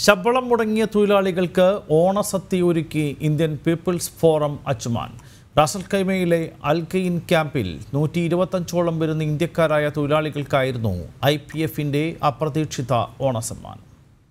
ശമ്പളം മുടങ്ങിയ തൊഴിലാളികൾക്ക് ഓണസദ്യ ഒരുക്കി Indian people's forum Ajman Ras al കൈമയിലെ അൽകെയിൻ ക്യാമ്പിൽ നൂറ്റി ഇരുപത്തഞ്ചോളം വരുന്ന ഇന്ത്യക്കാരായ തൊഴിലാളികൾക്കായിരുന്നു ഐ പി എഫിൻ്റെ അപ്രതീക്ഷിത ഓണസമ്മാനം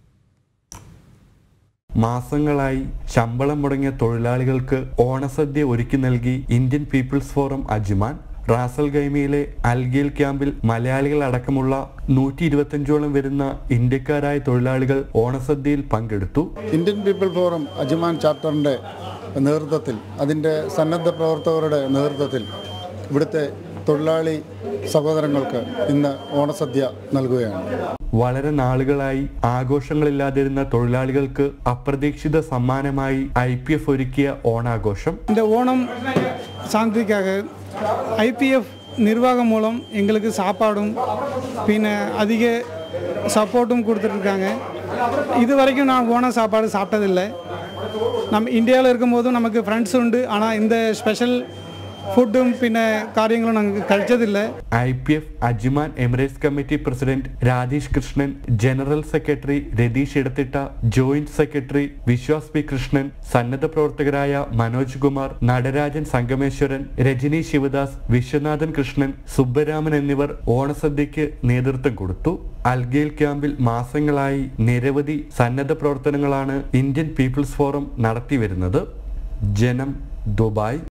മാസങ്ങളായി ശമ്പളം മുടങ്ങിയ തൊഴിലാളികൾക്ക് ഓണസദ്യ ഒരുക്കി നൽകി Indian people's forum Ajman Ras al ഗൈമയിലെ അൽഗേൽ ക്യാമ്പിൽ മലയാളികൾ അടക്കമുള്ള നൂറ്റി ഇരുപത്തഞ്ചോളം വരുന്ന ഇന്ത്യക്കാരായ തൊഴിലാളികൾ ഓണസദ്യയിൽ പങ്കെടുത്തു ഇന്ത്യൻ പീപ്പിൾ ഫോറം അജ്മാൻ ചാപ്റ്ററിൻ്റെ നേതൃത്വത്തിൽ അതിൻ്റെ സന്നദ്ധ പ്രവർത്തകരുടെ നേതൃത്വത്തിൽ ഇവിടുത്തെ തൊഴിലാളി സഹോദരങ്ങൾക്ക് ഇന്ന് ഓണസദ്യ നൽകുകയാണ് വളരെ നാളുകളായി ആഘോഷങ്ങളില്ലാതിരുന്ന തൊഴിലാളികൾക്ക് അപ്രതീക്ഷിത സമ്മാനമായി ഐ പി എഫ് ഒരുക്കിയ ஓணாഘോഷം இந்த ஓணம் சாந்திக்காக ஐபிஎஃப் நிர்வாகம் மூலம் எங்களுக்கு சாப்பாடும் பின்ன அதிக சப்போர்ட்டும் கொடுத்துட்ருக்காங்க இது வரைக்கும் நான் ஓணம் சாப்பாடு சாப்பிட்டதில்லை நம்ம இந்தியாவில் இருக்கும்போதும் நமக்கு ஃப்ரெண்ட்ஸ் உண்டு ஆனால் இந்த ஸ்பெஷல் ஃபுட்டும் பின்ன காரியங்களும் நாங்கள் കഴിച്ചதில்லை I P F Ajman emirates committee president Rajesh Krishnan general secretary Ratheesh Edathitta joint secretary Viswas P Krishnan സന്നദ്ധ പ്രവർത്തകരായ മനോജ് കുമാർ നടരാജൻ സംഗമേശ്വരൻ രജനി ശിവദാസ് വിശ്വനാഥൻ കൃഷ്ണൻ സുബ്ബരാമൻ എന്നിവർ ഓണസദ്യക്ക് നേതൃത്വം കൊടുത്തു അൽഗേൽ ക്യാമ്പിൽ മാസങ്ങളായി നിരവധി സന്നദ്ധ പ്രവർത്തനങ്ങളാണ് ഇന്ത്യൻ പീപ്പിൾസ് ഫോറം നടത്തിവരുന്നത് ജനം ദുബായ്